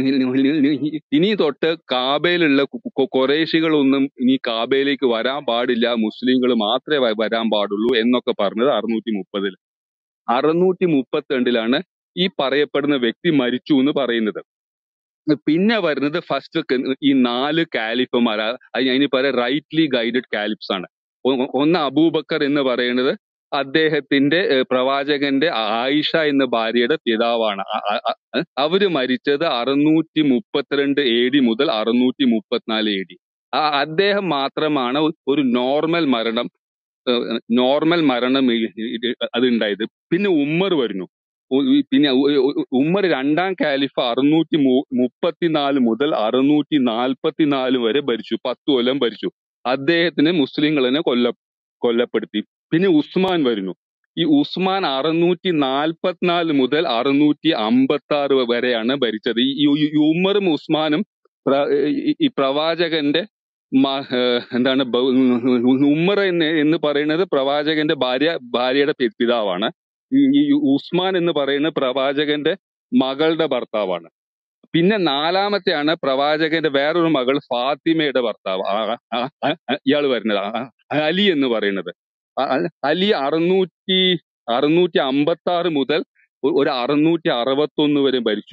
ഇനി തൊട്ട് കാബയിലുള്ള കു- കു- കുറേശികളൊന്നും ഇനി കാബയിലേക്ക് വരാൻ പാടില്ല മുസ്ലിങ്ങൾ മാത്രമേ വ- വരാൻ പാടുള്ളൂ എന്നൊക്കെ പറഞ്ഞത് അറുന്നൂറ്റി മുപ്പതിൽ അറുന്നൂറ്റി മുപ്പത്തിരണ്ടിലാണ് ഈ പറയപ്പെടുന്ന വ്യക്തി മരിച്ചു എന്ന് പറയുന്നത് പിന്നെ വരുന്നത് ഫസ്റ്റ് ഈ നാല് കാലിഫുമാർ അതിന് പറയാം റൈറ്റ്ലി ഗൈഡഡ് കാലിഫ്സ് ആണ് ഒ- ഒന്ന് അബൂബക്കർ എന്ന് പറയുന്നത് അദ്ദേഹത്തിന്റെ ഏഹ്, പ്രവാചകന്റെ ആയിഷ എന്ന ഭാര്യയുടെ പിതാവാണ് അ- അ- അ- അവര് മരിച്ചത് അറുന്നൂറ്റി മുപ്പത്തിരണ്ട് എ ഡി മുതൽ അറുന്നൂറ്റി മുപ്പത്തിനാല് എ ഡി അദ്ദേഹം മാത്രമാണ് ഒരു നോർമൽ മരണം നോർമൽ മരണം ഈ- ഈ- അത് ഉണ്ടായത് പിന്നെ ഉമ്മർ വരുന്നു ഉ- ഈ പിന്നെ ഉ- ഉ- ഉമ്മർ രണ്ടാം കാലിഫ് അറുന്നൂറ്റി മു- മുപ്പത്തിനാല് മുതൽ അറുന്നൂറ്റി നാൽപ്പത്തിനാല് വരെ ഭരിച്ചു പത്ത് കൊല്ലം ഭരിച്ചു അദ്ദേഹത്തിന് മുസ്ലിങ്ങളെ കൊല്ല കൊല്ലപ്പെടുത്തി പിന്നെ ഉസ്മാൻ വരുന്നു ഈ ഉസ്മാൻ അറുന്നൂറ്റി നാൽപ്പത്തിനാല് മുതൽ അറുന്നൂറ്റി അമ്പത്തി ആറ് വരെയാണ് ഭരിച്ചത് ഈ ഈ- ഈ ഉമ്മറും ഉസ്മാനും പ്ര- ഈ ഈ പ്രവാചകന്റെ മ- ഏഹ് എന്താണ് ബ- ഉമ്മർ എന്ന് എന്ന് പറയുന്നത് പ്രവാചകന്റെ ഭാര്യ ഭാര്യയുടെ പി- പിതാവാണ് ഈ ഈ ഉസ്മാൻ എന്ന് പറയുന്ന പ്രവാചകന്റെ മകളുടെ ഭർത്താവാണ് പിന്നെ നാലാമത്തെയാണ് പ്രവാചകന്റെ വേറൊരു മകൾ ഫാത്തിമയുടെ ഭർത്താവ് ആ- ആ- ആ- ആ- ഇയാള് വരുന്നത് ആ- ആ- അലി എന്ന് പറയുന്നത് ആ- ആ- അലി അറുന്നൂറ്റി അറുന്നൂറ്റി അമ്പത്തി ആറ് മുതൽ ഒ- ഒരു അറുന്നൂറ്റി അറുപത്തി ഒന്ന് വരെ ഭരിച്ചു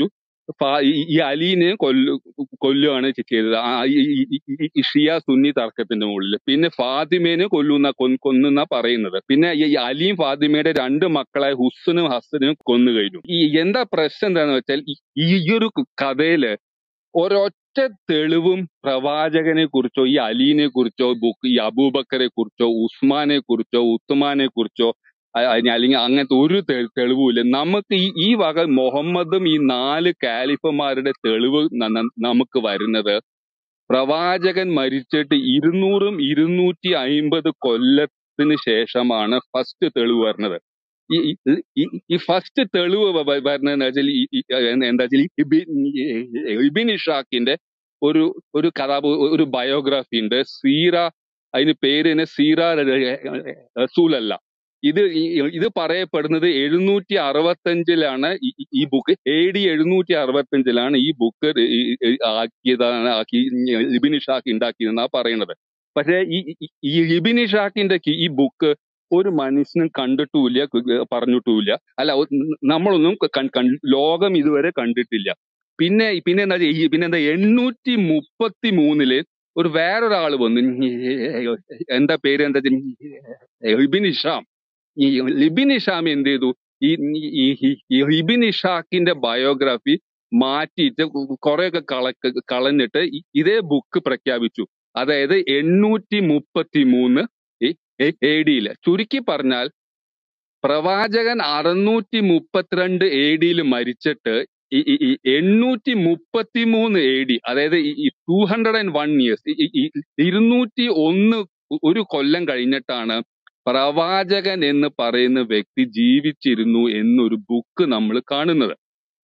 ഫാ- ഈ ഈ അലീനെ കൊല്ലു കൊല്ലുകയാണ് ചെയ്തത് ആ ഈ ഈ- ഈ- ഈ- ഈ ഷിയ സുന്നി തർക്കത്തിന്റെ മുകളിൽ പിന്നെ ഫാത്തിമേനെ കൊല്ലുന്ന കൊ- കൊന്നുന്ന പറയുന്നത് പിന്നെ ഈ ഈ അലിയും ഫാത്തിമയുടെ രണ്ട് മക്കളായ ഹുസ്സനും ഹസനും കൊന്നു കഴിഞ്ഞു ഈ എന്താ പ്രശ്നം എന്താന്ന് വെച്ചാൽ ഈ ഈ ഒരു കഥയില് ഒരൊറ്റ തെളിവും പ്രവാചകനെ കുറിച്ചോ ഈ അലീനെ കുറിച്ചോ ബുക്ക് ഈ അബൂബക്കറെ കുറിച്ചോ ഉസ്മാനെ കുറിച്ചോ ഉത്തുമാനെ കുറിച്ചോ അ- അ- അല്ലെങ്കിൽ അങ്ങനത്തെ ഒരു തെ- തെളിവുമില്ല നമുക്ക് ഈ ഈ വക മുഹമ്മദും ഈ നാല് കാലിഫമാരുടെ തെളിവ് ന- ന- നമുക്ക് വരുന്നത് പ്രവാചകൻ മരിച്ചിട്ട് ഇരുന്നൂറും ഇരുന്നൂറ്റി അയിമ്പത് കൊല്ലത്തിന് ശേഷമാണ് ഫസ്റ്റ് തെളിവ് വരുന്നത് ഈ ഈ- ഈ- ഈ ഫസ്റ്റ് തെളിവ് വ- വ- വരുന്നതെന്ന് വെച്ചാൽ ഈ- ഈ- എന്താ വെച്ചാൽ ഈ ഇബിൻ ഇബിൻ ഇഷാക്കിന്റെ ഒരു ഒരു കഥാ ഒരു ബയോഗ്രാഫി ഉണ്ട് സീറ അതിന് പേര് തന്നെ സീറ റസൂലല്ല ഇത് ഈ- ഇത് പറയപ്പെടുന്നത് എഴുന്നൂറ്റി അറുപത്തഞ്ചിലാണ് ഈ ഈ- ഈ ബുക്ക് എ ഡി എഴുന്നൂറ്റി അറുപത്തഞ്ചിലാണ് ഈ ബുക്ക് ആക്കിയതാണ് ആക്കി ഇബിൻ ഇഷാക്ക് ഉണ്ടാക്കിയതെന്നാ പറയുന്നത് പക്ഷേ ഈ ഈ- ഈ ഇബിൻ ഇഷാക്കിന്റെ കി- ഈ ബുക്ക് ഒരു മനുഷ്യനും കണ്ടിട്ടുമില്ല കു- പറഞ്ഞിട്ടുമില്ല അല്ല ഒ- നമ്മളൊന്നും കൺ- കൺ- ലോകം ഇതുവരെ കണ്ടിട്ടില്ല പിന്നെ പിന്നെ എന്താ ഈ പിന്നെ എന്താ എണ്ണൂറ്റി മുപ്പത്തി മൂന്നില് ഒരു വേറൊരാള് വന്നു എന്താ പേര് എന്താ ഇബിൻ ഇഷാം ഈ ലിബിൻ ഇഷാം എന്ത് ചെയ്തു ഈ ഈ ഈ- ഈ ലിബിൻ ഇഷാക്കിന്റെ ബയോഗ്രാഫി മാറ്റിയിട്ട് കുറെയൊക്കെ കള കളഞ്ഞിട്ട് ഇ- ഇതേ ബുക്ക് പ്രഖ്യാപിച്ചു അതായത് എണ്ണൂറ്റി മുപ്പത്തി മൂന്ന് എ ഡിയില് ചുരുക്കി പറഞ്ഞാൽ പ്രവാചകൻ അറുന്നൂറ്റി മുപ്പത്തിരണ്ട് എ ഡിയിൽ മരിച്ചിട്ട് ഈ ഈ- ഈ എണ്ണൂറ്റി മുപ്പത്തി മൂന്ന് എ ഡി അതായത് ഈ two hundred and one years ഇരുന്നൂറ്റി ഒന്ന് ഒരു കൊല്ലം കഴിഞ്ഞിട്ടാണ് പ്രവാചകൻ എന്ന് പറയുന്ന വ്യക്തി ജീവിച്ചിരുന്നു എന്നൊരു ബുക്ക് നമ്മൾ കാണുന്നത്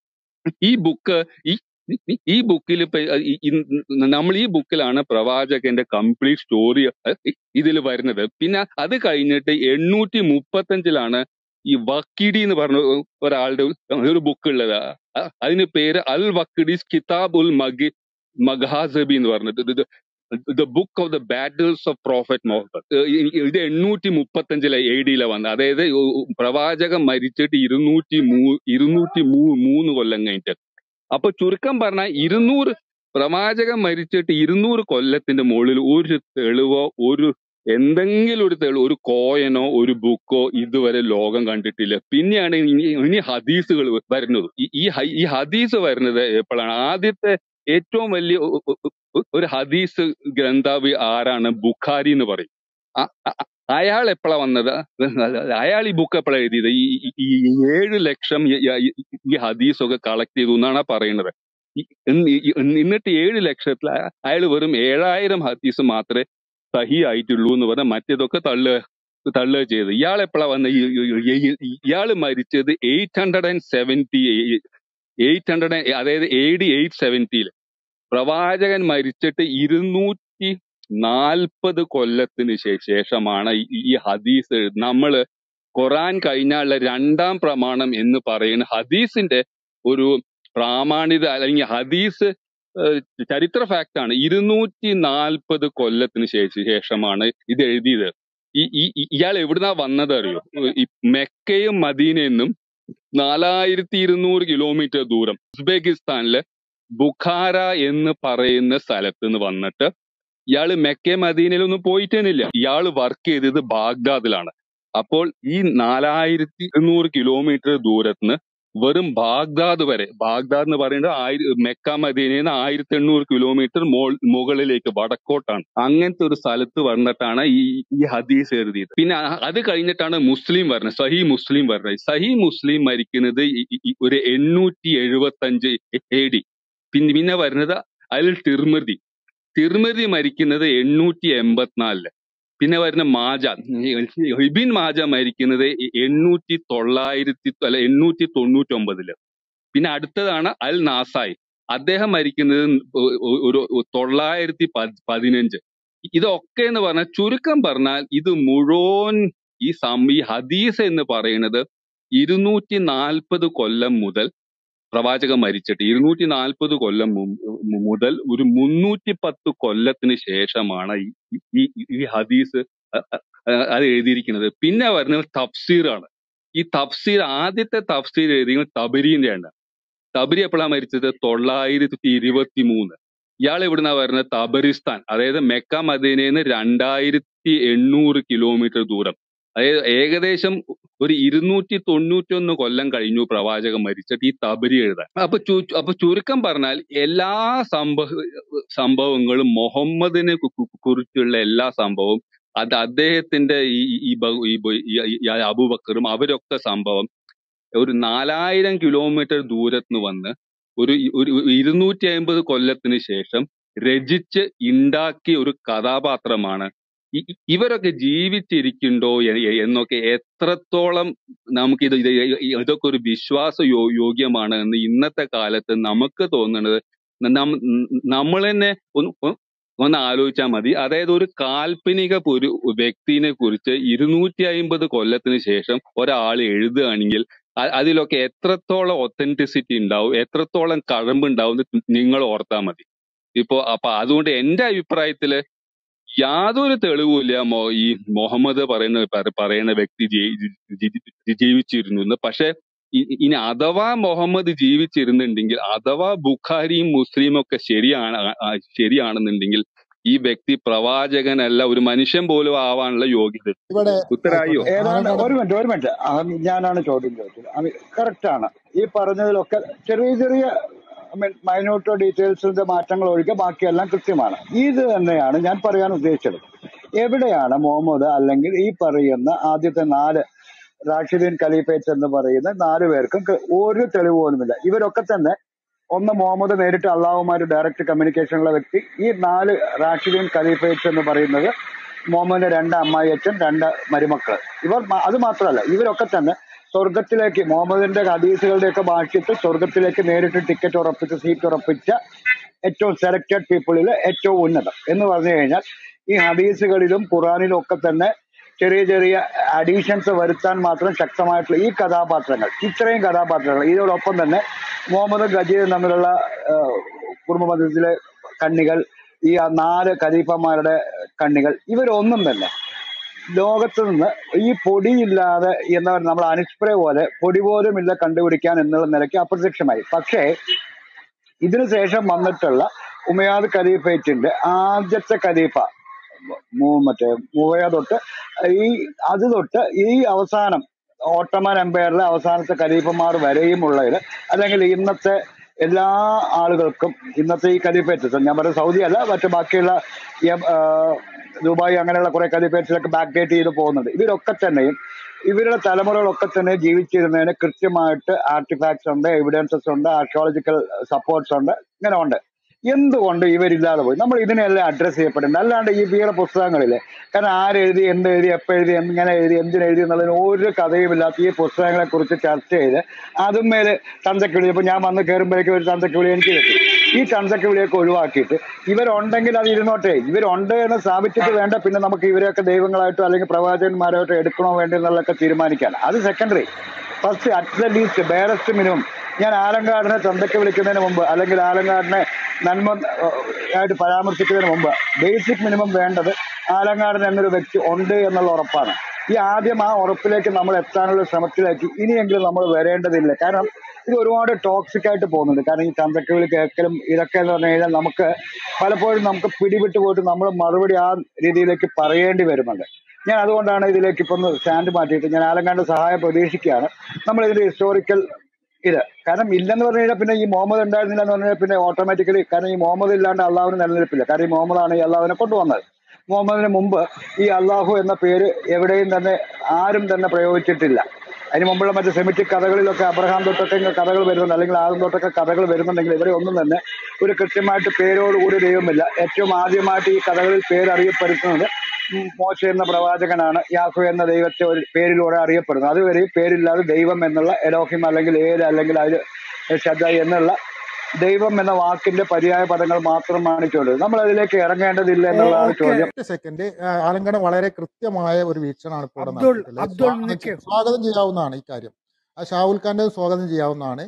ഈ ബുക്ക് ഈ ഈ- ഈ ബുക്കിൽ ഇപ്പൊ ഈ- ഈ- നമ്മൾ ഈ ബുക്കിലാണ് പ്രവാചകന്റെ കംപ്ലീറ്റ് സ്റ്റോറി ഇതിൽ വരുന്നത് പിന്നെ അത് കഴിഞ്ഞിട്ട് എണ്ണൂറ്റി മുപ്പത്തഞ്ചിലാണ് ഈ വക്കിഡി എന്ന് പറഞ്ഞ ഒരാളുടെ ഒരു ബുക്ക് ഉള്ളത് അ- അതിന് പേര് അൽ വക്കിഡീസ് കിതാബ് ഉൽ മഗി മഗാസബി എന്ന് പറഞ്ഞിട്ട് the book of the battles of prophet Muhammad ഏഹ് ഈ- ഇത് എണ്ണൂറ്റി മുപ്പത്തഞ്ചിലെ എ ഡിയിലെ വന്നത് അതായത് പ്രവാചകൻ മരിച്ചിട്ട് ഇരുന്നൂറ്റി മൂ ഇരുന്നൂറ്റി മൂ മൂന്ന് കൊല്ലം കഴിഞ്ഞിട്ട് അപ്പൊ ചുരുക്കം പറഞ്ഞാൽ ഇരുന്നൂറ് പ്രവാചകൻ മരിച്ചിട്ട് ഇരുന്നൂറ് കൊല്ലത്തിന്റെ മുകളിൽ ഒരു തെളിവോ ഒരു എന്തെങ്കിലും ഒരു തെളിവ് ഒരു കോയനോ ഒരു ബുക്കോ ഇതുവരെ ലോകം കണ്ടിട്ടില്ല പിന്നെയാണ് ഇനി ഇനി ഹദീസുകൾ വരുന്നത് ഈ ഈ ഹ- ഈ ഹദീസ് വരുന്നത് എപ്പോഴാണ് ആദ്യത്തെ ഏറ്റവും വലിയ ഒ- ഒ- ഒ- ഒരു ഹദീസ് ഗ്രന്ഥാവി ആരാണ് ബുഖാരി എന്ന് പറയും അ- അ- അയാൾ എപ്പോഴാ വന്നത് അയാൾ ഈ ബുക്ക് എപ്പോഴാ എഴുതിയത് ഈ ഈ- ഈ ഏഴ് ലക്ഷം ഈ ഈ- ഈ ഹദീസൊക്കെ കളക്ട് ചെയ്തു എന്നാണ് പറയുന്നത് ഈ- ഇന്ന് ഈ- എന്നിട്ട് ഏഴ് ലക്ഷത്തിൽ അയാൾ വെറും ഏഴായിരം ഹദീസ് മാത്രമേ സഹി ആയിട്ടുള്ളൂ എന്ന് പറഞ്ഞാൽ മറ്റേതൊക്കെ തള്ളുക തള്ളുക ചെയ്ത് ഇയാൾ എപ്പോഴാ വന്ന ഇയാൾ മരിച്ചത് eight hundred and seventy eight hundred അതായത് എ ഡി എയ്റ്റ് സെവൻറ്റിയിൽ പ്രവാചകൻ മരിച്ചിട്ട് ഇരുന്നൂറ്റി നാൽപ്പത് കൊല്ലത്തിന് ശേ- ശേഷമാണ് ഈ ഈ ഹദീസ് എഴുതുന്നത്. നമ്മള് ഖുറാൻ കഴിഞ്ഞാലുള്ള രണ്ടാം പ്രമാണം എന്ന് പറയുന്ന ഹദീസിന്റെ ഒരു പ്രാമാണിത അല്ലെങ്കിൽ ഹദീസ് ഏഹ്, ചരിത്ര ഫാക്ട് ആണ് ഇരുന്നൂറ്റി നാൽപ്പത് കൊല്ലത്തിന് ശേഷ- ശേഷമാണ് ഇത് എഴുതിയത് ഈ ഈ ഈ- ഇയാൾ എവിടുന്നാ വന്നത് അറിയോ ഈ മെക്കയും മദീനയെന്നും നാലായിരത്തി ഇരുന്നൂറ് കിലോമീറ്റർ ദൂരം ഉസ്ബെക്കിസ്ഥാനിലെ ബുഖാര എന്ന് പറയുന്ന സ്ഥലത്ത് നിന്ന് വന്നിട്ട് ഇയാള് മെക്കെ മദീനയിലൊന്നും പോയിട്ടേനില്ല ഇയാള് വർക്ക് ചെയ്തത് ബാഗ്ദാദിലാണ് അപ്പോൾ ഈ നാലായിരത്തി ഇരുന്നൂറ് കിലോമീറ്റർ ദൂരത്തിന് വെറും ബാഗ്ദാദ് വരെ ബാഗ്ദാദ് എന്ന് പറയുന്നത് ആയിര മെക്ക മദീനയിൽ നിന്ന് ആയിരത്തി എണ്ണൂറ് കിലോമീറ്റർ മോൾ മുകളിലേക്ക് വടക്കോട്ടാണ് അങ്ങനത്തെ ഒരു സ്ഥലത്ത് വന്നിട്ടാണ് ഈ ഈ ഹദീസ് എഴുതിയത് പിന്നെ അ- അത് കഴിഞ്ഞിട്ടാണ് മുസ്ലിം വരുന്നത് സഹി മുസ്ലിം വരുന്നത് സഹി മുസ്ലിം മരിക്കുന്നത് ഈ- ഈ- ഈ ഒരു എണ്ണൂറ്റി എഴുപത്തി അഞ്ച് എ ഡി പിന്നെ പിന്നെ വരുന്നത് അൽ തിർമതി തിർമതി മരിക്കുന്നത് എണ്ണൂറ്റി എൺപത്തിനാലില് പിന്നെ വരുന്ന മാജ ഇബിൻ മാജ മരിക്കുന്നത് എണ്ണൂറ്റി തൊള്ളായിരത്തി അല്ല എണ്ണൂറ്റി തൊണ്ണൂറ്റി ഒമ്പതില് പിന്നെ അടുത്തതാണ് അൽ നാസായി അദ്ദേഹം മരിക്കുന്നത് ഒ- ഒ- ഒരു തൊള്ളായിരത്തി പ- പതിനഞ്ച് ഇതൊക്കെ എന്ന് പറഞ്ഞാൽ ചുരുക്കം പറഞ്ഞാൽ ഇത് മുഴുവൻ ഈ സം ഈ ഹദീസ് എന്ന് പറയുന്നത് ഇരുന്നൂറ്റി നാൽപ്പത് കൊല്ലം മുതൽ പ്രവാചകൻ മരിച്ചിട്ട് ഇരുന്നൂറ്റി നാൽപ്പത് കൊല്ലം മു- മു- മുതൽ ഒരു മുന്നൂറ്റി പത്ത് കൊല്ലത്തിന് ശേഷമാണ് ഈ ഈ ഈ ഈ ഹദീസ് അ- അ- അ- അത് എഴുതിയിരിക്കുന്നത് പിന്നെ വരുന്നത് തഫ്സീറാണ് ഈ തഫ്സീർ ആദ്യത്തെ തഫ്സീർ എഴുതിയത് തബരീന്റെ ആണ് തബരി എപ്പോഴാണ് മരിച്ചത് തൊള്ളായിരത്തി ഇരുപത്തി മൂന്ന് ഇയാൾ എവിടുന്നാ വരുന്നത് തബരിസ്ഥാൻ അതായത് മെക്ക മദീനയിൽ നിന്ന് രണ്ടായിരത്തി എണ്ണൂറ് കിലോമീറ്റർ ദൂരം അതായത് ഏകദേശം ഒരു ഇരുന്നൂറ്റി തൊണ്ണൂറ്റി ഒന്ന് കൊല്ലം കഴിഞ്ഞു പ്രവാചകൻ മരിച്ചിട്ട് ഈ തബരി എഴുതാൻ അപ്പൊ ചു അപ്പൊ ചുരുക്കം പറഞ്ഞാൽ എല്ലാ സംഭവ സംഭവങ്ങളും മുഹമ്മദിനെ കു- കു- കുറിച്ചുള്ള എല്ലാ സംഭവവും അത് അദ്ദേഹത്തിന്റെ ഈ ഈ ഈ ബ- ഈ ബ- ഈ- ഈ അബൂബക്കറും അവരൊക്കെ സംഭവം ഒരു നാലായിരം കിലോമീറ്റർ ദൂരത്ത് നിന്ന് വന്ന് ഒരു ഇ- ഒരു ഇരുന്നൂറ്റി അമ്പത് കൊല്ലത്തിന് ശേഷം രചിച്ച് ഉണ്ടാക്കിയ ഒരു കഥാപാത്രമാണ് ഇ- ഇ- ഇവരൊക്കെ ജീവിച്ചിരിക്കുന്നുണ്ടോ എ- എ- എന്നൊക്കെ എത്രത്തോളം നമുക്ക് ഇത് ഇത് ഇതൊക്കെ ഒരു വിശ്വാസ യോ യോഗ്യമാണ് എന്ന് ഇന്നത്തെ കാലത്ത് നമുക്ക് തോന്നുന്നത് നം- നമ്മൾ തന്നെ ഒന്ന് ഒ- ഒന്ന് ആലോചിച്ചാൽ മതി അതായത് ഒരു കാൽപ്പനിക ഒരു വ്യക്തിനെ കുറിച്ച് ഇരുന്നൂറ്റി അമ്പത് കൊല്ലത്തിന് ശേഷം ഒരാൾ എഴുതുകയാണെങ്കിൽ അ- അതിലൊക്കെ എത്രത്തോളം ഒത്തന്റിസിറ്റി ഉണ്ടാവും എത്രത്തോളം കഴമ്പുണ്ടാവും എന്ന് നിങ്ങൾ ഓർത്താൽ മതി ഇപ്പോ അപ്പൊ അതുകൊണ്ട് എന്റെ അഭിപ്രായത്തില് യാതൊരു തെളിവുമില്ല മോ ഈ മുഹമ്മദ് പറയുന്ന പറ- പറയുന്ന വ്യക്തി ജീ- ജി- ജി- ജീവിച്ചിരുന്നു എന്ന് പക്ഷെ ഇ- ഇനി അഥവാ മുഹമ്മദ് ജീവിച്ചിരുന്നുണ്ടെങ്കിൽ അഥവാ ബുഖാരിയും മുസ്ലിമും ഒക്കെ ശരിയാണ് ആ- ആ ശരിയാണെന്നുണ്ടെങ്കിൽ ഈ വ്യക്തി പ്രവാചകനല്ല ഒരു മനുഷ്യൻ പോലും ആവാനുള്ള യോഗ്യത ഇവിടെ ഉത്തരായോ ആയിക്കോട്ടെ ഏതാണ്ട് ആലങ്കാട് ഒരു മിനിറ്റ് ഒരു മിനിറ്റ് അഹം ഞാനാണ് ചോദ്യം ചോദിച്ചത് കറക്റ്റ് ആണ് ഈ പറഞ്ഞതിലൊക്കെ ചെറിയ ചെറിയ മീൻ മൈന്യൂട്ടോ ഡീറ്റെയിൽസിന്റെ മാറ്റങ്ങൾ ഒഴികെ ബാക്കിയെല്ലാം കൃത്യമാണ് ഇത് തന്നെയാണ് ഞാൻ പറയാൻ ഉദ്ദേശിച്ചത് എവിടെയാണ് മുഹമ്മദ് അല്ലെങ്കിൽ ഈ പറയുന്ന ആദ്യത്തെ നാല് റാഷിദീൻ ഖലീഫേറ്റ്സ് എന്ന് പറയുന്ന നാല് പേർക്കും ക- ഒരു തെളിവ് പോലുമില്ല ഇവരൊക്കെ തന്നെ ഒന്ന് മുഹമ്മദ് നേരിട്ട് അള്ളാഹുമായിട്ട് ഡയറക്റ്റ് കമ്മ്യൂണിക്കേഷനുള്ള വ്യക്തി ഈ നാല് റാഷിദീൻ ഖലീഫേറ്റ്സ് എന്ന് പറയുന്നത് മുഹമ്മദിന്റെ രണ്ട് അമ്മായി അച്ഛൻ രണ്ട് മരുമക്കൾ ഇവർ മ- അത് മാത്രമല്ല ഇവരൊക്കെ തന്നെ സ്വർഗത്തിലേക്ക് മുഹമ്മദിന്റെ ഹദീസുകളുടെയൊക്കെ ഭാഷ്യത്തിൽ സ്വർഗത്തിലേക്ക് നേരിട്ട് ടിക്കറ്റ് ഉറപ്പിച്ച് സീറ്റ് ഉറപ്പിച്ച ഏറ്റവും സെലക്റ്റഡ് പീപ്പിളിൽ ഏറ്റവും ഉന്നതം എന്ന് പറഞ്ഞു കഴിഞ്ഞാൽ ഈ ഹദീസുകളിലും ഖുറാനിലും ഒക്കെ തന്നെ ചെറിയ ചെറിയ അഡീഷൻസ് വരുത്താൻ മാത്രം ശക്തമായിട്ടുള്ള ഈ കഥാപാത്രങ്ങൾ ഇത്രയും കഥാപാത്രങ്ങൾ ഇതിനോടൊപ്പം തന്നെ മുഹമ്മദും ഗജീറും തമ്മിലുള്ള ആ, കുടുംബമധ്യത്തിലെ കണ്ണികൾ ഈ ആ നാല് ഖലീഫന്മാരുടെ കണ്ണികൾ ഇവരൊന്നും തന്നെ ലോകത്ത് നിന്ന് ഈ പൊടിയില്ലാതെ എന്താ പറയുക നമ്മൾ അനിസ്പ്രേ പോലെ പൊടി പോലും ഇല്ല കണ്ടുപിടിക്കാൻ എന്നുള്ള നിലയ്ക്ക് അപ്രത്യക്ഷമായി പക്ഷേ ഇതിനു ശേഷം വന്നിട്ടുള്ള ഉമയാദ് ഖലീഫേറ്റിന്റെ ആദ്യത്തെ ഖലീഫ മൂ- മറ്റേ മൂവയ തൊട്ട് ഈ അത് തൊട്ട് ഈ അവസാനം ഓട്ടോമൻ എംപയറിലെ അവസാനത്തെ ഖലീഫന്മാർ വരെയും ഉള്ളതിൽ അല്ലെങ്കിൽ ഇന്നത്തെ എല്ലാ ആളുകൾക്കും ഇന്നത്തെ ഈ ഖലീഫേറ്റ് ഞാൻ പറയുന്നത് സൗദി അല്ല മറ്റു ബാക്കിയുള്ള യം- ആ, ദുബായ് അങ്ങനെയുള്ള കുറെ ഖലീഫേറ്റ്സിലൊക്കെ ബാക്ക് ഡേറ്റ് ചെയ്ത് പോകുന്നുണ്ട് ഇവരൊക്കെ തന്നെയും ഇവരുടെ തലമുറകളൊക്കെ തന്നെ ജീവിച്ചിരുന്നതിന് കൃത്യമായിട്ട് ആർട്ടിഫാക്ട്സ് ഉണ്ട് എവിഡൻസസ് ഉണ്ട് ആർക്കിയോളജിക്കൽ സപ്പോർട്ട്സ് ഉണ്ട് ഇങ്ങനെ ഉണ്ട് എന്തുകൊണ്ട് ഇവരില്ലാതെ പോയി നമ്മൾ ഇതിനെല്ലാം അഡ്രസ് ചെയ്യപ്പെടേണ്ട അല്ലാണ്ട് ഈ വീറ പുസ്തകങ്ങളില് കാരണം ആരെഴുതി എന്ത് എഴുതി എപ്പോൾ എഴുതി എങ്ങനെ എഴുതി എന്തിനെഴുതി എന്നുള്ളതിന് ഒരു കഥയുമില്ലാത്ത ഈ പുസ്തകങ്ങളെ കുറിച്ച് ചർച്ച ചെയ്ത് അതും മേലെ തന്തക്കിളി ഇപ്പൊ ഞാൻ വന്ന് കയറുമ്പോഴേക്കും ഒരു തന്തക്കിളി എനിക്ക് കിട്ടി ഈ തന്തക്കിളിയൊക്കെ ഒഴിവാക്കിയിട്ട് ഇവരുണ്ടെങ്കിൽ അത് ഇരുന്നോട്ടെ ഇവരുണ്ട് എന്ന് സ്ഥാപിച്ചിട്ട് വേണ്ട പിന്നെ നമുക്ക് ഇവരെയൊക്കെ ദൈവങ്ങളായിട്ടോ അല്ലെങ്കിൽ പ്രവാചകന്മാരായിട്ടോ എടുക്കണോ വേണ്ടോ എന്നുള്ളതൊക്കെ തീരുമാനിക്കാൻ അത് secondary first at the least barest minimum ഞാൻ ആലങ്കാടിനെ തന്തയ്ക്ക് വിളിക്കുന്നതിന് മുമ്പ് അല്ലെങ്കിൽ ആലങ്കാടിനെ നന്മ ഏഹ്, ആയിട്ട് പരാമർശിക്കുന്നതിന് മുമ്പ് ബേസിക് മിനിമം വേണ്ടത് ആലങ്കാടൻ എന്നൊരു വ്യക്തി ഉണ്ട് എന്നുള്ള ഉറപ്പാണ് ഈ ആദ്യം ആ ഉറപ്പിലേക്ക് നമ്മൾ എത്താനുള്ള ശ്രമത്തിലേക്ക് ഇനിയെങ്കിലും നമ്മൾ വരേണ്ടതില്ല കാരണം ഇത് ഒരുപാട് ടോക്സിക് ആയിട്ട് പോകുന്നുണ്ട് കാരണം ഈ ചന്തക്ക് വിളി കേൾക്കലും ഇതൊക്കെ എന്ന് പറഞ്ഞു കഴിഞ്ഞാൽ നമുക്ക് പലപ്പോഴും നമുക്ക് പിടിവിട്ട് പോയിട്ട് നമ്മൾ മറുപടി ആ രീതിയിലേക്ക് പറയേണ്ടി വരുന്നുണ്ട് ഞാൻ അതുകൊണ്ടാണ് ഇതിലേക്ക് ഇപ്പൊ ഒന്ന് സ്റ്റാൻഡ് മാറ്റിയിട്ട് ഞാൻ ആലങ്കാണ്ട് സഹായം പ്രതീക്ഷിക്കുകയാണ് നമ്മൾ ഇതിന്റെ ഹിസ്റ്റോറിക്കൽ ഇത് കാരണം ഇല്ലെന്ന് പറഞ്ഞു കഴിഞ്ഞാൽ പിന്നെ ഈ മുഹമ്മദ് ഉണ്ടായിരുന്നില്ല എന്ന് പറഞ്ഞാൽ പിന്നെ ഓട്ടോമാറ്റിക്കലി കാരണം ഈ മുഹമ്മദ് ഇല്ലാണ്ട് അള്ളാഹുവിന് നിലനിൽപ്പില്ല കാരണം ഈ മുഹമ്മദാണ് ഈ അള്ളാഹുവിനെ കൊണ്ടുവന്നത് മുഹമ്മദിന് മുമ്പ് ഈ അള്ളാഹു എന്ന പേര് എവിടെയും തന്നെ ആരും തന്നെ പ്രയോഗിച്ചിട്ടില്ല അതിന് മുമ്പുള്ള മറ്റു സെമിറ്റിക് കഥകളിലൊക്കെ അബ്രഹാം തൊട്ടൊക്കെ ഇങ്ങനെ കഥകൾ വരുന്നുണ്ട് അല്ലെങ്കിൽ ആദ്യം തൊട്ടൊക്കെ കഥകൾ വരുന്നുണ്ടെങ്കിൽ ഇവിടെ ഒന്നും തന്നെ ഒരു കൃത്യമായിട്ട് പേരോടുകൂടി ദൈവമില്ല ഏറ്റവും ആദ്യമായിട്ട് ഈ കഥകളിൽ പേര് അറിയപ്പെടുന്നത് ഉം മോശ എന്ന പ്രവാചകനാണ് യാഹു എന്ന ദൈവത്തെ ഒരു പേരിലൂടെ അറിയപ്പെടുന്നത് അതുവരെ പേരില്ലാതെ ദൈവം എന്നുള്ള എലോഹിം അല്ലെങ്കിൽ ഏല് അല്ലെങ്കിൽ അതിൽ ഷദ്ദ എന്നുള്ള ദൈവം എന്ന വാക്കിന്റെ പര്യായ പദങ്ങൾ മാത്രമാണ് ചോദ്യം നമ്മൾ അതിലേക്ക് ഇറങ്ങേണ്ടതില്ല എന്നുള്ളതാണ് ഓക്കെ ചോദ്യം ഒറ്റ സെക്കൻഡ് ആലങ്കട വളരെ കൃത്യമായ ഒരു വീക്ഷണമാണ് ഇപ്പോൾ ഇവിടെ അബ്ദുൾ നടത്തിയിട്ടുള്ളത് അബ്ദുൾ സ്വാഗതം നിക്ക് ചെയ്യ- സ്വാഗതം ചെയ്യാവുന്നതാണ് ഈ കാര്യം ആ ഷാവുൽ ഖാന്റെ സ്വാഗതം ചെയ്യാവുന്നതാണ്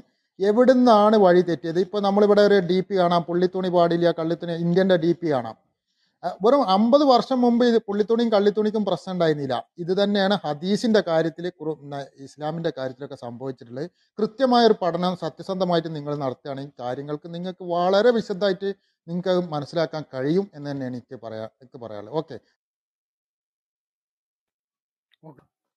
എവിടുന്നാണ് വഴി തെറ്റിയത് ഇപ്പൊ നമ്മളിവിടെ ഒരു ഡി പി കാണാം പുള്ളിത്തുണി പാടില്ല കള്ളിത്തുണി ഇന്ത്യന്റെ ഡി പി കാണാം ആ, വെറും അമ്പത് വർഷം മുമ്പ് ഇത് പുള്ളിത്തുണിയും കള്ളിത്തുണിക്കും പ്രശ്നം ഉണ്ടായിരുന്നില്ല ഇത് തന്നെയാണ് ഹദീസിന്റെ കാര്യത്തിൽ ഇസ്ലാമിന്റെ കാര്യത്തിലൊക്കെ സംഭവിച്ചിട്ടുള്ളത് കൃത്യമായ ഒരു പഠനം സത്യസന്ധമായിട്ട് നിങ്ങൾ നടത്തുകയാണെങ്കിൽ കാര്യങ്ങൾക്ക് നിങ്ങൾക്ക് വളരെ വിശദമായിട്ട് നിങ്ങൾക്ക് അത് മനസ്സിലാക്കാൻ കഴിയും എന്ന് തന്നെയാണ് എനിക്ക് പറയാ എനിക്ക് പറയാനുള്ളത് ഓക്കെ